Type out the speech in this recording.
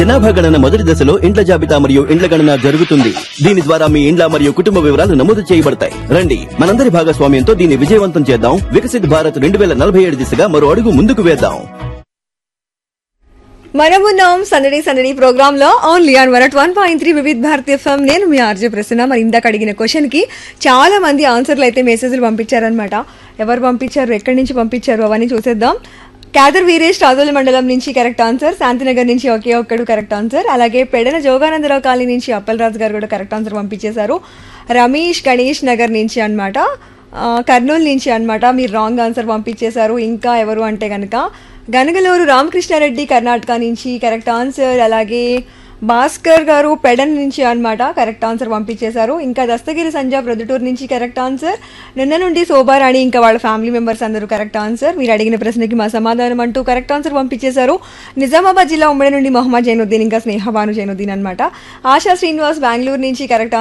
జనాభా గణన మొదటి దశలో ఇండ్ల జాబితా మరియు ఇండ్ల గణన జరుగుతుంది దీని ద్వారా మీ ఇండ్ల మరియు కుటుంబ వివరాలు నమోదు చేయబడతాయి రండి మనందరి భాగస్వామ్యంతో దీన్ని విజయవంతం చేద్దాం వికసిత్ భారత్ రెండు వేల నలభై ఏడు దిశగా మరో అడుగు ముందుకు వేద్దాం మనమున్నాం సందడి సందడి ప్రోగ్రామ్ లో only on one one point three Vividh Bharati FM నేను మీ ఆర్జే ప్రసన్న మరి ఇందాక అడిగిన క్వశ్చన్ కి చాలా మంది ఆన్సర్లు అయితే మెసేజ్లు పంపించారనమాట ఎవరు పంపించారు ఎక్కడి నుంచి పంపించారు అవన్నీ చూసేద్దాం క్యాదర్ వీరేష్ రాజోలి మండలం నుంచి కరెక్ట్ ఆన్సర్ శాంతినగర్ నుంచి ఒకే ఒక్కడు కరెక్ట్ ఆన్సర్ అలాగే పెడన జోగానందరావు కాలనీ నుంచి అప్పలరాజు గారు కూడా కరెక్ట్ ఆన్సర్ పంపించేశారు రమేష్ గణేష్ నగర్ నుంచి అన్నమాట ఆ, కర్నూలు నుంచి అన్నమాట మీరు రాంగ్ ఆన్సర్ పంపించేశారు ఇంకా ఎవరు అంటే కనుక గనగలూరు రామకృష్ణారెడ్డి కర్ణాటక నుంచి కరెక్ట్ ఆన్సర్ అలాగే భాస్కర్ గారు పెడన్ నుంచి అన్నమాట కరెక్ట్ ఆన్సర్ పంపించేశారు ఇంకా దస్తగిరి సంజా ప్రొద్దుటూరు నుంచి కరెక్ట్ ఆన్సర్ నిన్న నుండి శోభారాణి ఇంకా వాళ్ళ ఫ్యామిలీ మెంబర్స్ అందరూ కరెక్ట్ ఆన్సర్ మీరు అడిగిన ప్రశ్నకి మా సమాధానం అంటూ కరెక్ట్ ఆన్సర్ పంపించేశారు నిజామాబాద్ జిల్లా ఉమ్మడి నుండి మొహమ్మద్ జైనుద్దీన్ ఇంకా స్నేహ భాను జైనుద్దీన్ అనమాట ఆశా శ్రీనివాస్ బెంగళూరు నుంచి కరెక్ట్